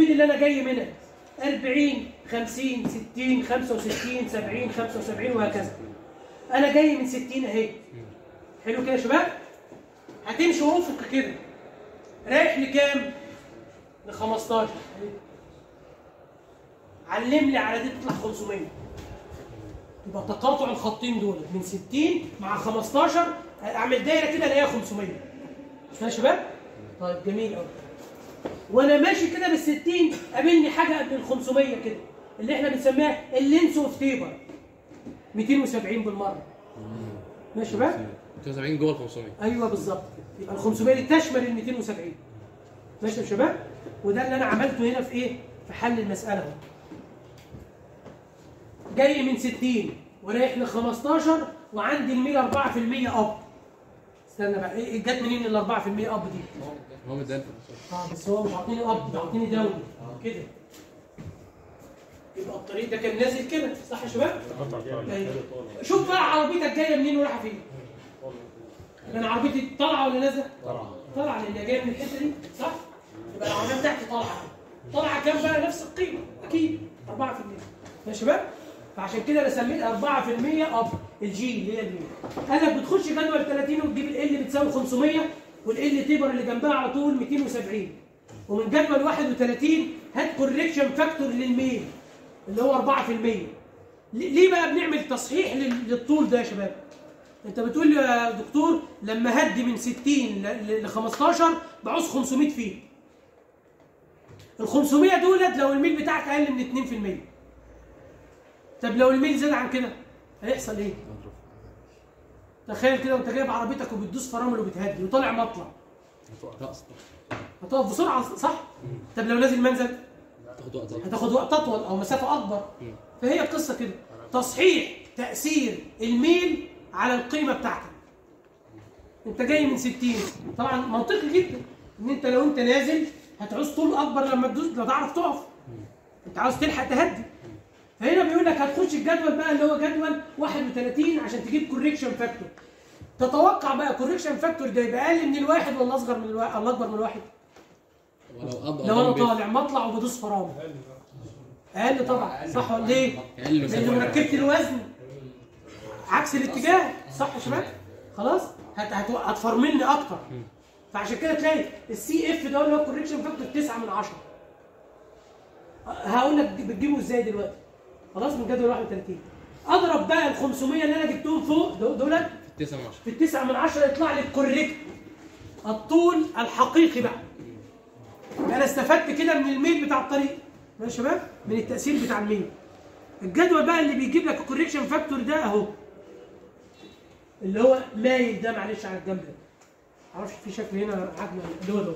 الميل اللي انا جاي منها 40 50 60 65 70 75 وهكذا انا جاي من 60 اهي حلو كده يا شباب هتمشي افق كده رايح لكام ل 15 علم لي على دي تطلع 500 يبقى تقاطع الخطين دول من 60 مع 15 اعمل دايره كده الاقيها 500 مش كده يا شباب طيب جميل قوي وانا ماشي كده بال 60 قابلني حاجه قبل ال 500 كده اللي احنا بنسميها اللينس اوف تيبر 270 بالمره ماشي يا شباب 72 جوه ال 500 ايوه بالظبط يبقى ال 500 دي تشمل ال 270 ماشي يا شباب وده اللي انا عملته هنا في ايه في حل المساله اهو جاي من 60 ورايح ل 15 وعندي الميل 4% اب استنى بقى ايه جت منين ال 4% اب دي هو مدان اه بس هو مش عاطيني اب ده عاطيني دوري كده يبقى الطريق ده كان نازل كده صح يا شباب؟ أيوة. شوف بقى عربيتك جايه منين ورايحه فين انا عربيتي طالعه ولا نازله؟ طالعه طالعه لان هي جايه من الحته دي صح؟ يبقى العربيه بتاعتي طالعه طالعه كام بقى نفس القيمه اكيد 4% يا شباب؟ فعشان كده انا سميت 4% اب الجي اللي هي الميل قال لك بتخش جدول 30 وتجيب ال بتساوي 500 والال تيبر اللي جنبها على طول 270 ومن جدول 31 هات كوريكشن فاكتور للميل اللي هو 4% ليه بقى بنعمل تصحيح لل- للطول ده يا شباب؟ انت بتقول لي يا دكتور لما هدي من 60 ل- ل 15 بعوز 500 فيت ال 500 دولت لو الميل بتاعك اقل من 2% طب لو الميل زاد عن كده هيحصل ايه؟ تخيل كده وانت جايب عربيتك وبتدوس فرامل وبتهدي وطالع مطلع رأس هتقف بسرعه صح؟ طب لو نازل منزل تاخد وقت أكتر. هتاخد وقت اطول او مسافه اكبر فهي القصه كده تصحيح تاثير الميل على القيمه بتاعتك انت جاي من 60 طبعا منطقي جدا ان انت لو انت نازل هتعوز طول اكبر لما تدوس لو تعرف تقف انت عاوز تلحق تهدي فهنا بيقول لك هتخش الجدول بقى اللي هو جدول 31 عشان تجيب كوريكشن فاكتور تتوقع بقى كوريكشن فاكتور ده يبقى اقل من الواحد ولا اصغر من الواحد ولا اكبر من الواحد ولو اب لو انا أو down طالع مطلع وبدوس فرامل اقل طبعا صح ولا ليه؟ اقل من لان مسافة مركبه الوزن عكس الاتجاه صح يا شباب؟ خلاص؟ هت هت هتفرملني اكتر فعشان كده تلاقي السي اف ده اللي هو الكوريكشن فاكتور 9 من 10 هقول لك بتجيبه ازاي دلوقتي خلاص من جدول 31 اضرب بقى ال 500 اللي انا جبتهم فوق دول- دولت 9 من 10 في التسعة من عشرة يطلع لي الكوريكت الطول الحقيقي بقى يبقى انا استفدت كده من الميل بتاع الطريق ماشي يا شباب من التأثير بتاع الميل الجدول بقى اللي بيجيب لك الكوريكشن فاكتور ده اهو اللي هو مايل ده معلش على الجنب ده معرفش في شكل هنا عجمه اللي هو ده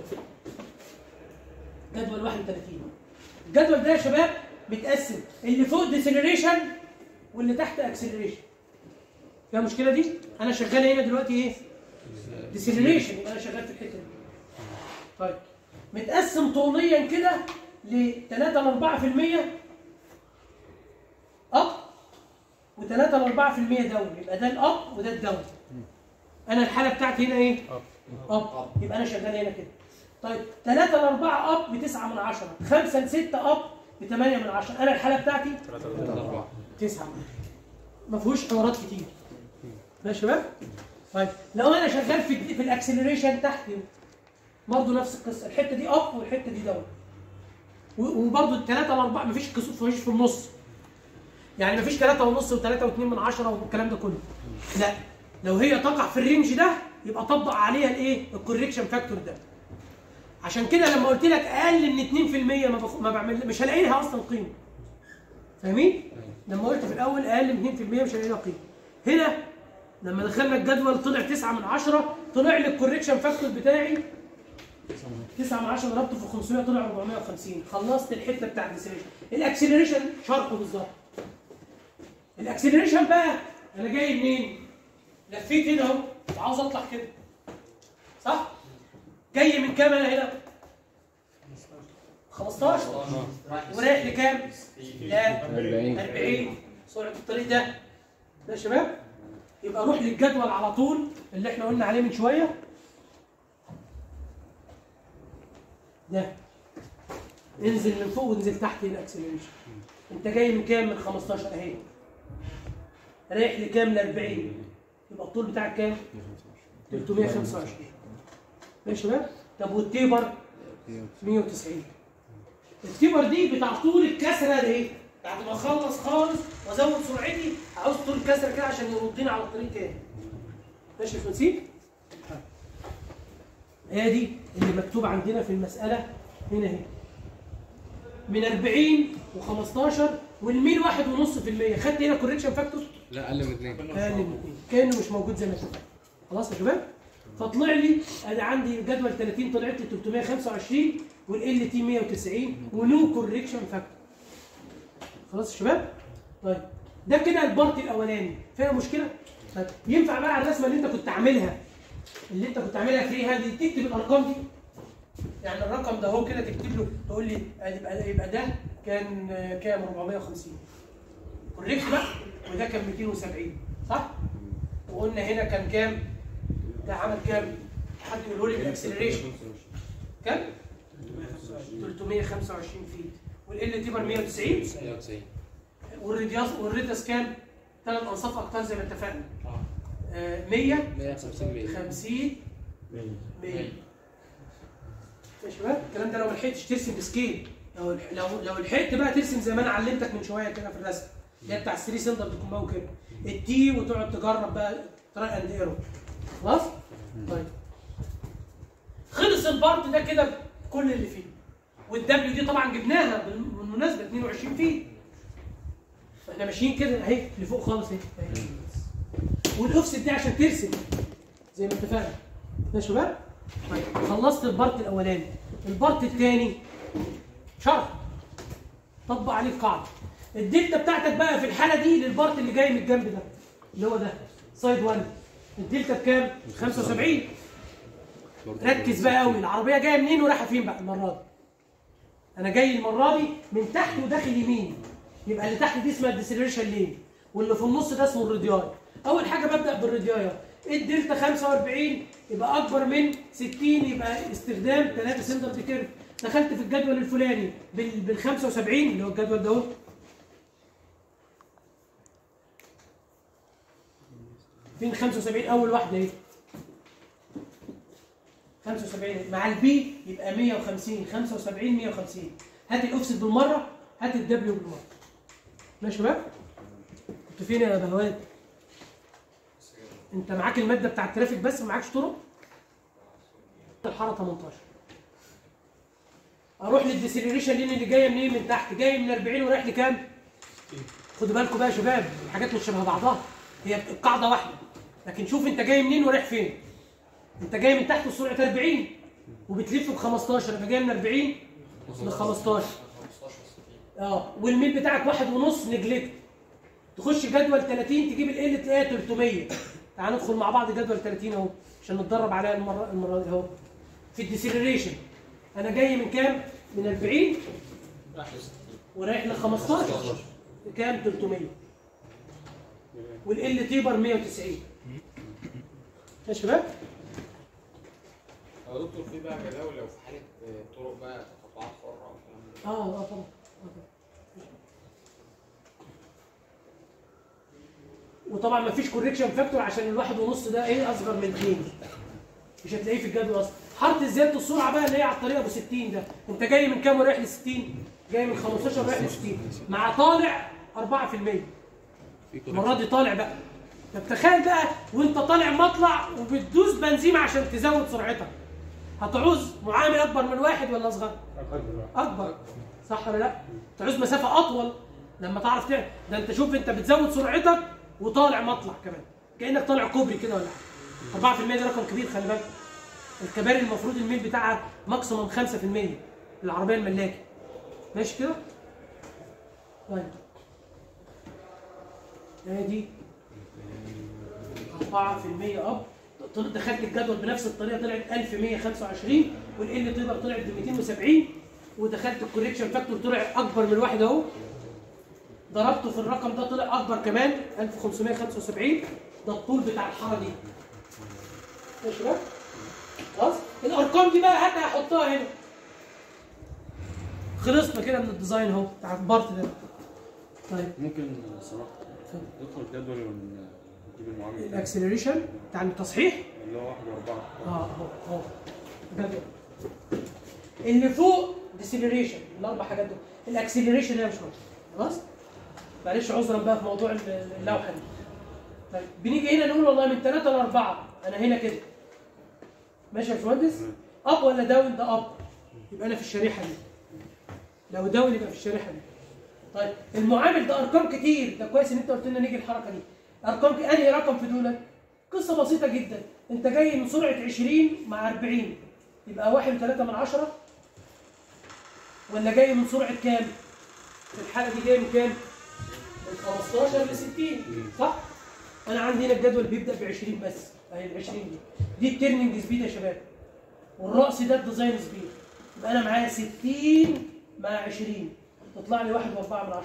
جدول 31 الجدول ده يا شباب متقسم اللي فوق ديسلريشن واللي تحت اكسلريشن فيها مشكله دي انا شغال هنا دلوقتي ايه ديسلريشن يبقى انا شغال في الحته دي طيب متقسم طوليا كده ل 3 ل 4% اب و3 ل 4% داون يبقى ده الاب وده الداون انا الحاله بتاعتي هنا ايه اب يبقى انا شغال هنا كده طيب 3 ل 4 اب ب 9 من 10 5 ل 6 اب ب 8 من 10 انا الحاله بتاعتي 4 9 ما فيهوش حوارات كتير ماشي يا شباب طيب لو انا شغال في في الاكسلريشن تحت برضه نفس القصه الحته دي اب والحته دي داون و- وبرضه الثلاثه الاربعه مفيش كسوف مفيش في النص يعني مفيش ثلاثة ونص وثلاثة واثنين من عشرة والكلام ده كله لا لو هي تقع في الرينج ده يبقى طبق عليها الايه الكوريكشن فاكتور ده عشان كده لما قلت لك اقل من 2% ما, بخ... ما بعمل مش هلاقي لها اصلا قيمه فاهمين لما قلت في الاول اقل من 2% مش هلاقي لها قيمه هنا لما دخلنا الجدول طلع 9 من 10 طلع لي الكوريكشن فاكتور بتاعي 9 من 10 ضربته في 500 طلع 450 خلصت الحته بتاع الاكسلريشن الاكسلريشن شرحه بالظبط الاكسلريشن بقى انا جاي منين لفيت هنا اهو وعاوز اطلع كده صح جاي من كام انا هنا 15 ورايح لكام لا 40 40 سرعه الطريق ده ده يا شباب يبقى روح للجدول على طول اللي احنا قلنا عليه من شويه ده انزل من فوق وانزل تحت هنا اكسلريشن انت جاي من كام من 15 اهي رايح لكام ل 40 يبقى الطول بتاعك كام 325 ماشي بقى طب والتيبر 190 التيبر دي بتاع طول الكسره دي بعد ما اخلص خالص وازود سرعتي عاوز طول الكسره كده عشان يردني على الطريق تاني ماشي يا نسيب هي دي اللي مكتوب عندنا في المساله هنا اهي من 40 و15 والميل واحد ونص في المية خدت هنا كوريكشن فاكتور لا اقل من اثنين اقل من اثنين كانه مش موجود زي ما اتفقنا خلاص يا شباب فطلع لي ادي عندي جدول 30 طلعت لي 325 والال تي 190 ونو كوريكشن فاكتور خلاص يا شباب طيب ده كده البارت الاولاني فيها مشكله طيب ينفع بقى على الرسمه اللي انت كنت عاملها اللي انت كنت عاملها فري هاند تكتب الارقام دي يعني الرقم ده هو كده تكتب له تقول لي يبقى يبقى ده كان آه، كام 450 كوريكت بقى وده كان 270 صح؟ وقلنا هنا كان كام؟ ده عمل كام؟ حد يقول لي بالاكسلريشن كام؟ 325 فيت والال تيبر 190 190 والريدياس والريدس كام؟ ثلاث انصاف اقطار زي ما اتفقنا آه، 100 150 100 50 100 ماشي بقى الكلام ده لو ما لحقتش ترسم بسكيل لو لو لو لحقت بقى ترسم زي ما انا علمتك من شويه كده في الرسم اللي هي بتاع الثري سنتر تكون بقى وكده التي وتقعد تجرب بقى تراي اند ايرور خلاص؟ طيب خلص البارت ده كده كل اللي فيه والدبليو دي طبعا جبناها بال- بالمناسبه 22 فيه احنا ماشيين كده اهي لفوق خالص اهي أهي. والاوفست دي عشان ترسم زي ما اتفقنا ماشي يا شباب؟ طيب خلصت البارت الاولاني البارت الثاني شرح طبق عليه القاعده الدلتا بتاعتك بقى في الحاله دي للبارت اللي جاي من الجنب ده اللي هو ده سايد 1 الدلتا بكام 75 ركز بقى قوي العربيه جايه منين ورايحه فين بقى المره دي انا جاي المره دي من تحت وداخل يمين يبقى اللي تحت دي اسمها الديسلريشن لين واللي في النص ده اسمه الرادياي اول حاجه ببدا بالرادياي الدلتا 45 يبقى اكبر من 60 يبقى استخدام 3 سنتر كيرف دخلت في الجدول الفلاني بال بال 75 اللي هو الجدول ده اهو فين 75 اول واحده اهي 75 مع البي يبقى 150 75 150 هات الاوفست بالمره هات الدبليو بالمره ماشي يا شباب كنت فين يا بهوات انت معاك الماده بتاع الترافيك بس ما معاكش طرق الحاره 18 اروح للديسيلريشن لين اللي جايه منين من تحت جاي من 40 ورايح لكام خدوا بالكم بقى يا شباب الحاجات مش شبه بعضها هي القاعده واحده لكن شوف انت جاي منين ورايح فين انت جاي من تحت بسرعه 40 وبتلف ب 15 يبقى جاي من 40 ل 15 اه والميل بتاعك واحد ونص نجلكت تخش جدول 30 تجيب ال تلاقيها 300 تعال ندخل مع بعض جدول 30 اهو عشان نتدرب عليها المره المره دي اهو في الديسيلريشن انا جاي من كام؟ من 40 ورايح ل 15 كام 300 والال تيبر 190 يا شباب يا دكتور في بقى جداول لو في حاله آه، طرق بقى تقاطعات حره او الكلام ده اه اه طبعا آه طبعاً. وطبعا ما فيش كوريكشن فاكتور عشان الواحد ونص ده ايه اصغر من اثنين مش هتلاقيه في الجدول اصلا حاره زياده السرعه بقى اللي هي على الطريق ابو 60 ده انت جاي من كام ورايح ل 60 جاي من 15 ورايح ل 60 مع طالع 4% المره دي طالع بقى طب تخيل بقى وانت طالع مطلع وبتدوس بنزين عشان تزود سرعتك هتعوز معامل اكبر من واحد ولا اصغر؟ اكبر صح ولا لا؟ تعوز مسافه اطول لما تعرف تعمل ده انت شوف انت بتزود سرعتك وطالع مطلع كمان كانك طالع كوبري كده ولا حاجه 4% ده رقم كبير خلي بالك الكباري المفروض الميل بتاعها ماكسيموم 5% العربيه الملاكي ماشي كده؟ طيب ادي 4% اب طل- دخلت الجدول بنفس الطريقه طلعت 1125 والال تقدر طلعت ب 270 ودخلت الكوريكشن فاكتور طلع اكبر من واحد اهو ضربته في الرقم ده طلع اكبر كمان 1575 ده الطول بتاع الحاره دي ماشي شباب خلاص الارقام دي بقى هاتها احطها هنا خلصنا كده من الديزاين اهو بتاع البارت ده طيب ممكن صراحة ندخل الجدول ونجيب المعامل بتاعه. الاكسلريشن بتاع التصحيح اللي هو واحد وأربعة اه اهو اهو جدول اللي فوق ديسيلريشن الاربع حاجات دول الاكسلريشن هي مش موجوده خلاص معلش عذرا بقى في موضوع اللوحه دي طيب بنيجي هنا نقول والله من ثلاثه لاربعه انا هنا كده ماشي يا باشمهندس اب ولا داون ده اب يبقى انا في الشريحه دي لو داون يبقى في الشريحه دي طيب المعامل ده ارقام كتير ده كويس ان انت قلت لنا نيجي الحركه دي ارقام ك- انهي رقم في دول قصه بسيطه جدا انت جاي من سرعه 20 مع 40 يبقى 1 3 من 10 ولا جاي من سرعه كام في الحاله دي جاي من كام من 15 ل 60 صح انا عندي هنا الجدول بيبدا ب 20 بس اهي ال 20 دي دي التيرنينج سبيد يا شباب والراس ده الديزاين سبيد يبقى انا معايا 60 مع 20 تطلع لي 1.4 من 10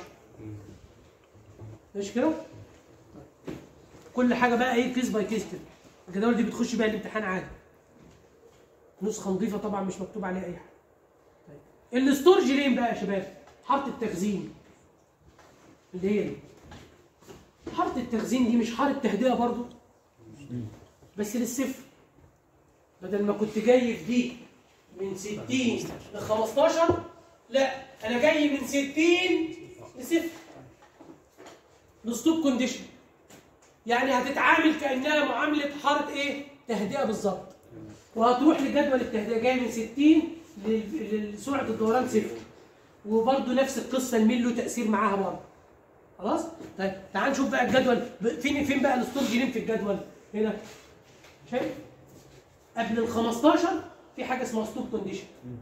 مش كده؟ كل حاجه بقى ايه كيس باي كيس كده الجداول دي بتخش بيها الامتحان عادي نسخه نظيفه طبعا مش مكتوب عليها اي حاجه طيب الستورج لين بقى يا شباب حاره التخزين اللي هي دي حاره التخزين دي مش حاره تهدئه برضو بس للصفر بدل ما كنت جاي في دي من 60 ل 15 لا انا جاي من 60 لصفر الستوب كونديشن يعني هتتعامل كانها معامله حاره ايه؟ تهدئه بالظبط وهتروح لجدول التهدئه جاي من 60 لل- لسرعه الدوران صفر وبرده نفس القصه الميل له تاثير معاها برضه خلاص؟ طيب تعال نشوف بقى الجدول ب- فين فين بقى الستورج لين في الجدول؟ هنا شايف؟ قبل ال 15 في حاجه اسمها ستوب كونديشن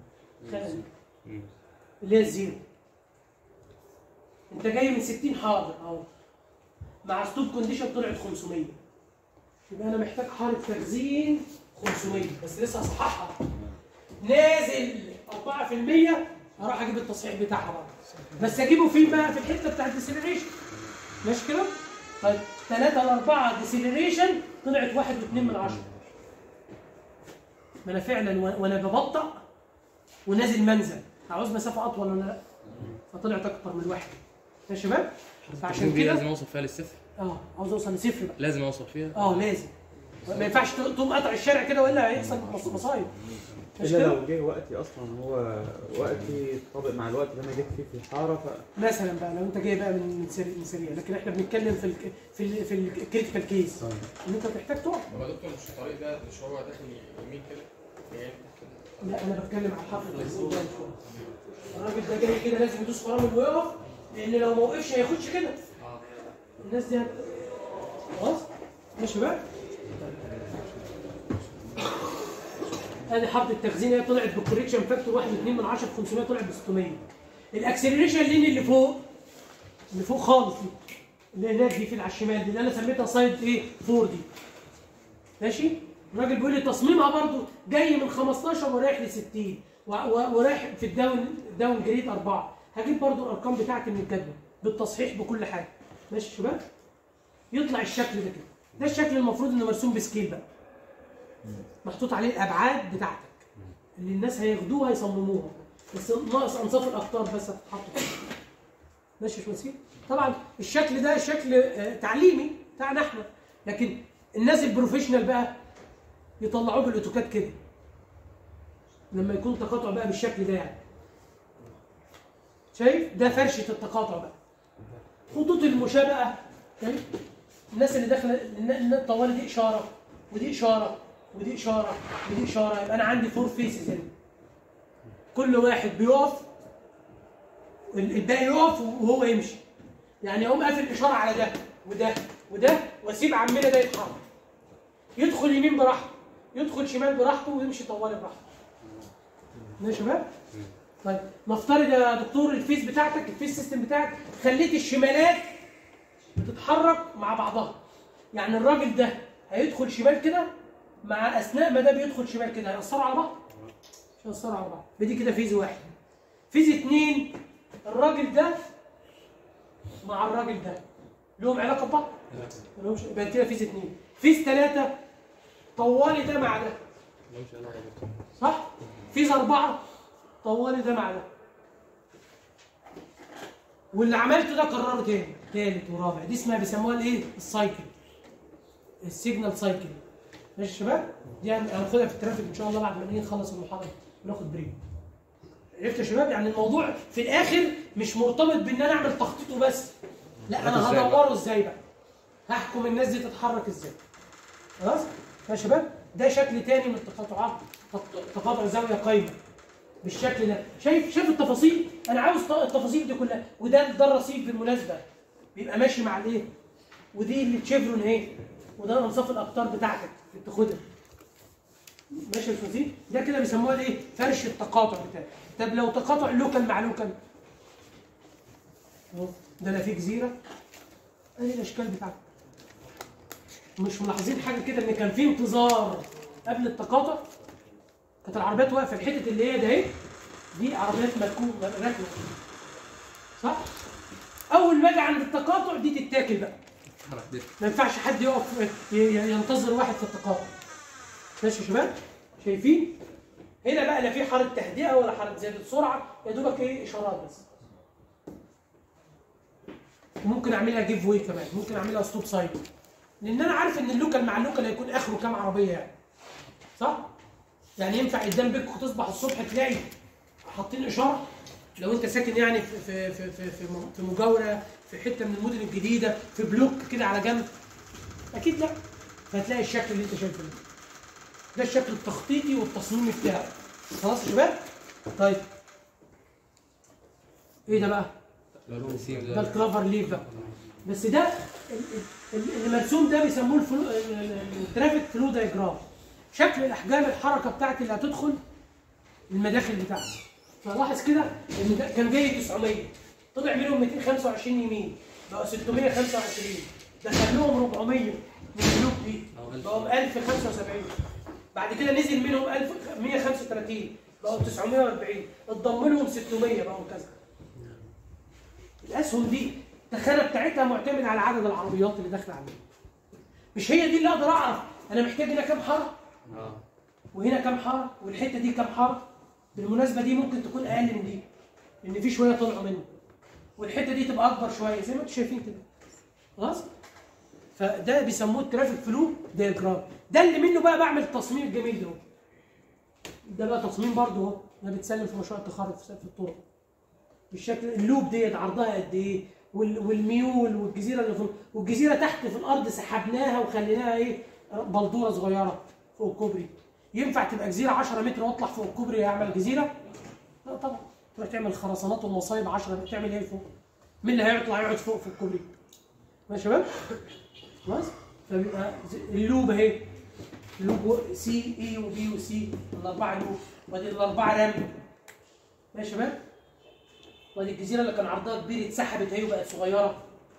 اللي هي الزيرو انت جاي من 60 حاضر اهو مع ستوب كونديشن طلعت 500 يبقى انا محتاج حاره تخزين 500 بس لسه هصححها نازل 4% هروح اجيب التصحيح بتاعها بقى بس اجيبه فين بقى في الحته بتاعت الديسيلريشن ماشي كده؟ طيب 3 ل 4 ديسيلريشن طلعت 1 و2 من 10 ما انا فعلا و- وانا ببطأ ونازل منزل عاوز مسافه اطول ولا لا؟ فطلعت اكتر من واحد يا شباب فعشان دي لازم كده اوصل فيها للصفر اه عاوز اوصل لصفر بقى لازم اوصل فيها اه لازم ما ينفعش تقوم قطع الشارع كده والا هيحصل مص- مصايب مش الا كده؟ لو جه وقتي اصلا هو وقتي طابق مع الوقت اللي انا جيت فيه في الحاره ف مثلا بقى لو انت جاي بقى من من سريع من سريع لكن احنا بنتكلم في ال في ال في الكريتيكال كيس ان انت تحتاج تقف طب يا دكتور مش الطريق ده مش هو داخل يمين كده جاي تحت كده لا انا بتكلم على الحرف التسجيل ده شويه الراجل ده جاي كده لازم يدوس فرامل ويقف لان لو ما وقفش هياخدش كده الناس دي هت- خلاص ماشي بقى ادي حرف التخزين هي طلعت بالكوريكشن فاكتور 1.2 من 10 في 500 طلعت ب 600 الاكسلريشن لين اللي فوق اللي فوق خالص دي اللي هناك دي في على الشمال دي اللي انا سميتها سايد ايه 4 دي ماشي الراجل بيقول لي تصميمها برضو جاي من 15 ورايح ل 60 و- و- ورايح في الداون داون جريد 4 هجيب برضو الارقام بتاعتي من الجدول بالتصحيح بكل حاجه ماشي يا شباب يطلع الشكل ده كده ده الشكل المفروض انه مرسوم بسكيل بقى محطوط عليه الابعاد بتاعتك اللي الناس هياخدوها يصمموها بس ناقص انصاف الاقطار بس هتتحط فيه. ماشي يا باشمهندس طبعا الشكل ده شكل آه، تعليمي بتاعنا احنا لكن الناس البروفيشنال بقى يطلعوه بالاوتوكاد كده لما يكون تقاطع بقى بالشكل ده يعني شايف ده فرشه التقاطع بقى خطوط المشابهه شايف الناس اللي داخله الناس طوالي دي اشاره ودي اشاره ودي اشاره ودي اشاره يبقى انا عندي فور فيسز هنا كل واحد بيقف ال- الباقي يقف وهو يمشي يعني اقوم قافل اشاره على ده وده وده واسيب عمنا ده يتحرك يدخل يمين براحته يدخل شمال براحته ويمشي طوالي براحته ماشي يا شباب طيب نفترض يا دكتور الفيس بتاعتك الفيس سيستم بتاعك خليت الشمالات بتتحرك مع بعضها يعني الراجل ده هيدخل شمال كده مع اثناء ما ده بيدخل شمال كده هيأثروا على بعض مش هيأثروا على بعض بدي كده فيز واحد فيز اتنين الراجل ده مع الراجل ده لهم علاقه ببعض؟ ملهمش يبقى كده فيز اتنين فيز ثلاثه طوالي ده مع ده ملوش علاقه بالقطر. صح؟ فيز أربعة طوالي ده مع ده واللي عملته ده كرره تاني تالت ورابع دي اسمها بيسموها الايه السايكل السيجنال سايكل ماشي يا شباب دي هن- هناخدها في الترافيك ان شاء الله بعد ما نيجي نخلص المحاضره وناخد بريك عرفت يا شباب يعني الموضوع في الاخر مش مرتبط بان انا اعمل تخطيطه بس لا انا إزاي بقى؟ هدوره ازاي بقى هحكم الناس دي تتحرك ازاي خلاص يا شباب ده شكل تاني من التقاطعات تق- تقاطع زاويه قايمه بالشكل ده شايف شايف التفاصيل انا عاوز ط- التفاصيل دي كلها وده ده الرصيف بالمناسبه بيبقى ماشي مع الايه ودي اللي تشيفرون اهي وده انصاف الاقطار بتاعتك اللي بتاخدها ماشي يا استاذ ده كده بيسموها الايه فرش التقاطع بتاعك طب لو تقاطع لوكال مع لوكال أهو، ده لا في جزيره ادي الاشكال بتاعتك مش ملاحظين حاجه كده ان كان في انتظار قبل التقاطع كانت العربيات واقفه الحتت اللي هي ده اهي دي عربيات مركوب راكبه صح اول ما اجي عند التقاطع دي تتاكل بقى حرك دي ما ينفعش حد يقف ي- ي- ينتظر واحد في التقاطع ماشي يا شباب شايفين هنا بقى لا في حاره تهدئه ولا حاره زياده سرعه يا دوبك ايه اشارات بس وممكن اعملها جيف واي كمان ممكن اعملها ستوب سايد لان انا عارف ان اللوكال مع اللوكال هيكون اخره كام عربيه يعني صح يعني ينفع قدام بيتكم تصبح الصبح تلاقي حاطين اشاره لو انت ساكن يعني في في في في في م- في مجاوره في حته من المدن الجديده في بلوك كده على جنب اكيد لا فهتلاقي الشكل اللي انت شايفه ده ده الشكل التخطيطي والتصميمي بتاعه خلاص يا شباب طيب ايه ده بقى ده الكلافر ليف بقى بس ده ال- ال- ال- اللي مرسوم ده بيسموه الفلو ال- ال- الترافيك فلو دايجرام شكل الاحجام الحركه بتاعت اللي هتدخل المداخل بتاعتي فلاحظ كده ان ده كان جاي 900 طلع منهم 225 يمين بقوا 625 دخل لهم 400 من البلوك دي أو ألف. بقوا 1075 بعد كده نزل منهم 1135 بقوا 940 اتضم لهم 600 بقوا كذا الاسهم دي التخانه بتاعتها معتمد على عدد العربيات اللي داخله عليها مش هي دي اللي اقدر اعرف انا محتاج هنا كام حاره اه وهنا كام حاره والحته دي كام حاره بالمناسبه دي ممكن تكون اقل من دي لان في شويه طلعوا منه والحته دي تبقى اكبر شويه زي ما انتم شايفين كده خلاص فده بيسموه الترافيك فلو دياجرام ده اللي منه بقى بعمل التصميم الجميل ده ده بقى تصميم برضه اهو ده بيتسلم في مشروع التخرج في سقف الطرق بالشكل اللوب ديت عرضها قد ايه وال- والميول والجزيره اللي فوق والجزيره تحت في الارض سحبناها وخليناها ايه بلدوره صغيره فوق الكوبري ينفع تبقى جزيره 10 متر واطلع فوق الكوبري اعمل جزيره؟ لا طبعا تروح تعمل خرسانات والمصايب 10 متر تعمل ايه فوق؟ مين اللي هيطلع يقعد فوق في الكوبري؟ ماشي يا شباب؟ خلاص؟ فبيبقى زي- اللوب اهي اللوب سي اي وبي وسي الاربعه لوب وادي الاربعه رمل ماشي يا شباب؟ وادي الجزيره اللي كان عرضها كبير اتسحبت اهي وبقت صغيره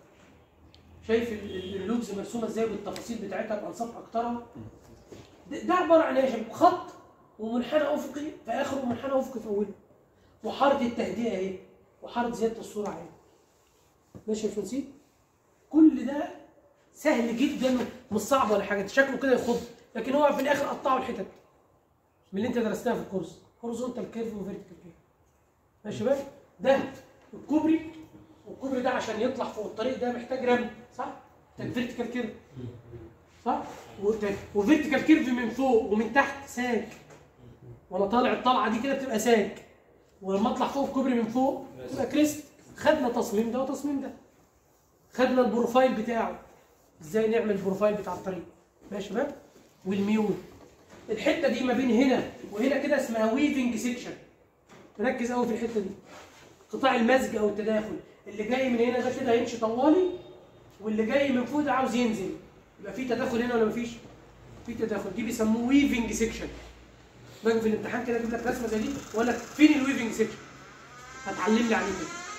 شايف ال- ال- اللوبز مرسومه ازاي بالتفاصيل بتاعتها بانصاف اكترها ده ده عباره عن ايه يا شباب؟ خط ومنحنى افقي في اخره ومنحنى افقي في اوله وحاره التهدئه اهي وحاره زياده السرعه اهي ماشي يا فنسي كل ده سهل جدا مش صعب ولا حاجه شكله كده يخض لكن هو في الاخر قطعوا الحتت من اللي انت درستها في الكورس هورزونتال كيرف وفيرتيكال كيرف ماشي يا شباب ده الكوبري والكوبري ده عشان يطلع فوق الطريق ده محتاج رمل صح؟ محتاج فيرتيكال كيرف صح؟ وت- وفيرتيكال كيرف من فوق ومن تحت ساك وانا طالع الطلعه دي كده بتبقى ساك ولما اطلع فوق الكوبري من فوق تبقى كريست خدنا تصميم ده وتصميم ده خدنا البروفايل بتاعه ازاي نعمل البروفايل بتاع الطريق ماشي يا شباب والميول الحته دي ما بين هنا وهنا كده اسمها ويفنج سيكشن ركز قوي في الحته دي قطاع المزج او التداخل اللي جاي من هنا ده كده هيمشي طوالي واللي جاي من فوق ده عاوز ينزل يبقى في تداخل هنا ولا مفيش؟ في تداخل دي بيسموه ويفنج سيكشن باجي في الامتحان كده اجيب لك رسمه زي دي واقول لك فين الويفنج سيكشن؟ هتعلم لي عليه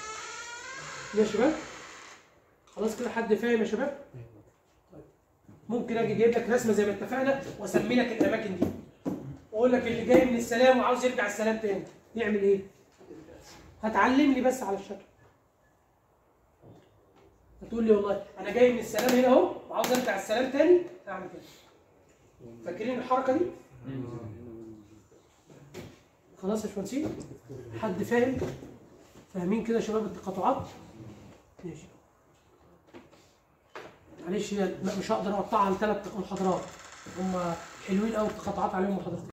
كده يا شباب خلاص كده حد فاهم يا شباب؟ طيب. ممكن اجي جايب لك رسمه زي ما اتفقنا واسمي لك الاماكن دي واقول لك اللي جاي من السلام وعاوز يرجع السلام تاني يعمل ايه؟ هتعلم لي بس على الشكل هتقول لي والله انا جاي من السلام هنا اهو وعاوز ارجع السلام تاني اعمل كده فاكرين الحركه دي؟ خلاص يا شمسين حد فاهم؟ فاهمين كده يا شباب التقاطعات؟ ماشي معلش هي مش هقدر اقطعها لثلاث محاضرات هم حلوين قوي التقاطعات عليهم محاضرتين